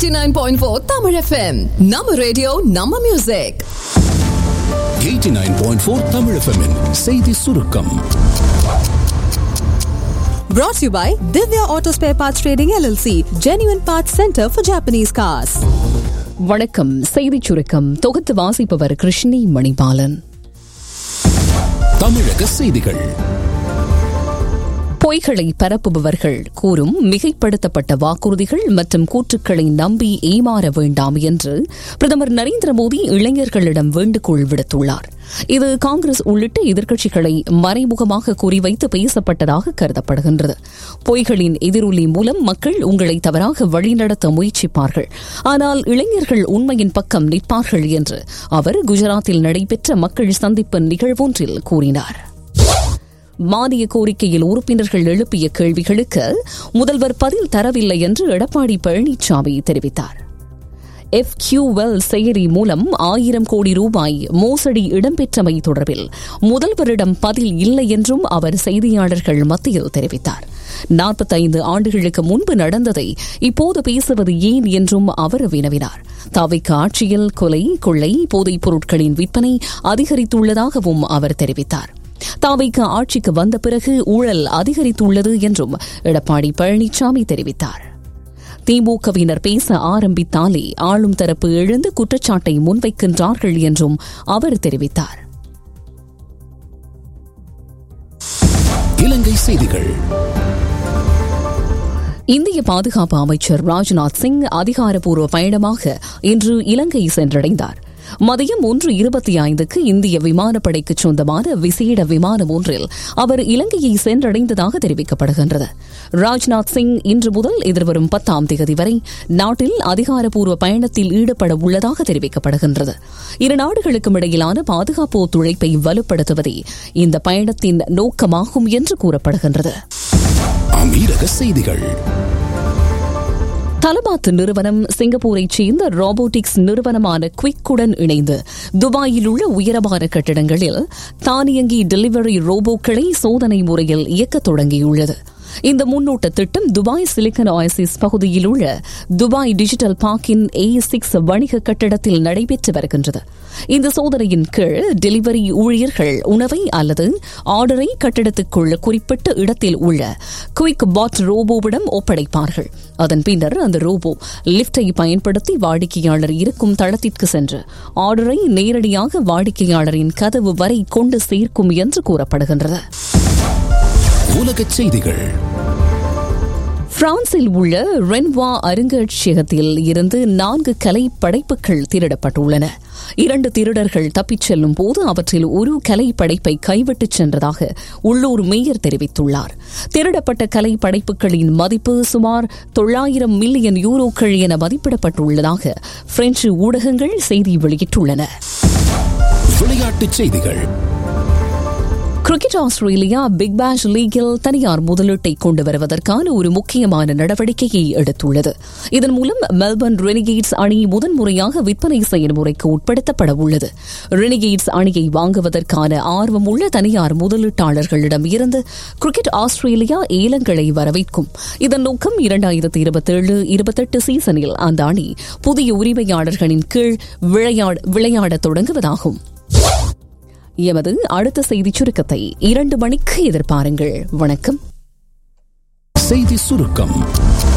89.4 Tamil FM நம்ம radio நம்ம music 89.4 Tamil FM -இன் செய்தி சுருக்கம் Brought to you by Divya Auto Spare Parts Trading LLC, Genuine Parts Center for Japanese Cars. வணக்கம் செய்திச் சுருக்கம் தொகுத்து வாசிப்பவர் கிருஷ்ணி மணிபாலன் தமிழக செய்திகள் பொய்களை பரப்புபவர்கள் கூறும் மிகைப்படுத்தப்பட்ட வாக்குறுதிகள் மற்றும் கூற்றுக்களை நம்பி ஏமாற வேண்டாம் என்று பிரதமர் நரேந்திர மோடி இளைஞர்களிடம் வேண்டுகோள் விடுத்துள்ளார் இது காங்கிரஸ் உள்ளிட்ட எதிர்க்கட்சிகளை மறைமுகமாக குறிவைத்து பேசப்பட்டதாக கருதப்படுகின்றது பொய்களின் எதிரொலி மூலம் மக்கள் உங்களை தவறாக வழிநடத்த முயற்சிப்பார்கள் ஆனால் இளைஞர்கள் உண்மையின் பக்கம் நிற்பார்கள் என்று அவர் குஜராத்தில் நடைபெற்ற மக்கள் சந்திப்பு நிகழ்வொன்றில் கூறினார் மானிய கோரிக்கையில் உறுப்பினர்கள் எழுப்பிய கேள்விகளுக்கு முதல்வர் பதில் தரவில்லை என்று எடப்பாடி பழனிசாமி தெரிவித்தார் எஃப் கியூவெல் செயலி மூலம் ஆயிரம் கோடி ரூபாய் மோசடி இடம்பெற்றமை தொடர்பில் முதல்வரிடம் பதில் இல்லை என்றும் அவர் செய்தியாளர்கள் மத்தியில் தெரிவித்தார் நாற்பத்தைந்து ஆண்டுகளுக்கு முன்பு நடந்ததை இப்போது பேசுவது ஏன் என்றும் அவர் வினவினார் தவிக்க ஆட்சியில் கொலை கொள்ளை போதைப் பொருட்களின் விற்பனை அதிகரித்துள்ளதாகவும் அவர் தெரிவித்தார் தாவைக்கு ஆட்சிக்கு வந்த பிறகு ஊழல் அதிகரித்துள்ளது என்றும் எடப்பாடி பழனிசாமி தெரிவித்தார் திமுகவினர் பேச ஆரம்பித்தாலே ஆளும் தரப்பு எழுந்து குற்றச்சாட்டை முன்வைக்கின்றார்கள் என்றும் அவர் தெரிவித்தார் இலங்கை செய்திகள் இந்திய பாதுகாப்பு அமைச்சர் ராஜ்நாத் சிங் அதிகாரப்பூர்வ பயணமாக இன்று இலங்கை சென்றடைந்தார் மதியம் ஒன்று இருபத்தி ஐந்துக்கு இந்திய விமானப்படைக்கு சொந்தமான விசேட விமானம் ஒன்றில் அவர் இலங்கையை சென்றடைந்ததாக தெரிவிக்கப்படுகின்றது ராஜ்நாத் சிங் இன்று முதல் எதிர்வரும் பத்தாம் தேதி வரை நாட்டில் அதிகாரப்பூர்வ பயணத்தில் ஈடுபட உள்ளதாக தெரிவிக்கப்படுகின்றது இரு நாடுகளுக்கும் இடையிலான பாதுகாப்பு ஒத்துழைப்பை வலுப்படுத்துவதே இந்த பயணத்தின் நோக்கமாகும் என்று கூறப்படுகின்றது அமீரக செய்திகள் தலபாத் நிறுவனம் சிங்கப்பூரைச் சேர்ந்த ரோபோட்டிக்ஸ் நிறுவனமான குவிக்குடன் இணைந்து துபாயில் உள்ள உயரமான கட்டிடங்களில் தானியங்கி டெலிவரி ரோபோக்களை சோதனை முறையில் இயக்கத் தொடங்கியுள்ளது இந்த முன்னோட்ட திட்டம் துபாய் சிலிக்கன் ஆயசிஸ் பகுதியில் உள்ள துபாய் டிஜிட்டல் பார்க்கின் ஏ சிக்ஸ் வணிக கட்டிடத்தில் நடைபெற்று வருகின்றது இந்த சோதனையின் கீழ் டெலிவரி ஊழியர்கள் உணவை அல்லது ஆர்டரை கட்டிடத்துக்குள் குறிப்பிட்ட இடத்தில் உள்ள குயிக் பாட் ரோபோவிடம் ஒப்படைப்பார்கள் அதன் பின்னர் அந்த ரோபோ லிப்டை பயன்படுத்தி வாடிக்கையாளர் இருக்கும் தளத்திற்கு சென்று ஆர்டரை நேரடியாக வாடிக்கையாளரின் கதவு வரை கொண்டு சேர்க்கும் என்று கூறப்படுகின்றது உலகச் செய்திகள் பிரான்சில் உள்ள ரென்வா அருங்காட்சியகத்தில் இருந்து நான்கு கலை படைப்புகள் திருடப்பட்டுள்ளன இரண்டு திருடர்கள் தப்பிச் செல்லும் போது அவற்றில் ஒரு கலை படைப்பை கைவிட்டுச் சென்றதாக உள்ளூர் மேயர் தெரிவித்துள்ளார் திருடப்பட்ட கலை படைப்புகளின் மதிப்பு சுமார் தொள்ளாயிரம் மில்லியன் யூரோக்கள் என மதிப்பிடப்பட்டுள்ளதாக பிரெஞ்சு ஊடகங்கள் செய்தி வெளியிட்டுள்ளன விளையாட்டுச் செய்திகள் கிரிக்கெட் ஆஸ்திரேலியா பிக் பேஷ் லீக்கில் தனியார் முதலீட்டை கொண்டு வருவதற்கான ஒரு முக்கியமான நடவடிக்கையை எடுத்துள்ளது இதன் மூலம் மெல்பர்ன் ரெனிகேட்ஸ் அணி முதன்முறையாக விற்பனை செயல்முறைக்கு உட்படுத்தப்பட உள்ளது ரெனிகேட்ஸ் அணியை வாங்குவதற்கான ஆர்வம் உள்ள தனியார் முதலீட்டாளர்களிடம் இருந்து கிரிக்கெட் ஆஸ்திரேலியா ஏலங்களை வரவேற்கும் இதன் நோக்கம் இரண்டாயிரத்தி இருபத்தேழு இருபத்தெட்டு சீசனில் அந்த அணி புதிய உரிமையாளர்களின் கீழ் விளையாட தொடங்குவதாகும் எமது அடுத்த செய்தி சுருக்கத்தை இரண்டு மணிக்கு எதிர்பாருங்கள் வணக்கம் செய்தி சுருக்கம்